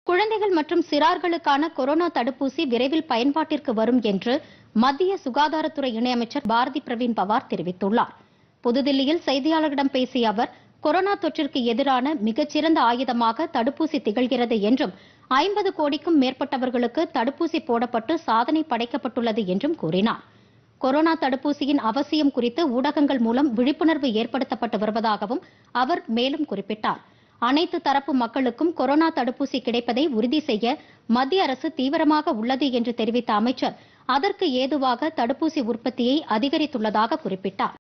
குழந்தைகள் மற்றும் சிறார்களுக்கான கொரோனா தடுப்பூசி விரைவில் பயன்பாட்டிற்கு வரும் என்று மத்திய சுகாதாரத்துறை இணையமைச்சர் பாரதி பிரவீன் பவார் தெரிவித்துள்ளார் புதுதில்லியில் செய்தியாளர்களிடம் பேசிய அவர் கொரோனா தொற்றிற்கு எதிரான மிகச்சிறந்த ஆயுதமாக தடுப்பூசி திகழ்கிறது என்றும் ஐம்பது கோடிக்கும் மேற்பட்டவர்களுக்கு தடுப்பூசி போடப்பட்டு சாதனை படைக்கப்பட்டுள்ளது என்றும் கூறினார் கொரோனா தடுப்பூசியின் அவசியம் குறித்து ஊடகங்கள் மூலம் விழிப்புணர்வு ஏற்படுத்தப்பட்டு வருவதாகவும் அவர் மேலும் குறிப்பிட்டார் அனைத்து தரப்பு மக்களுக்கும் கொரோனா தடுப்பூசி கிடைப்பதை உறுதி செய்ய மத்திய அரசு தீவிரமாக உள்ளது என்று தெரிவித்த அமைச்சர் அதற்கு ஏதுவாக தடுப்பூசி உற்பத்தியை அதிகரித்துள்ளதாக குறிப்பிட்டார்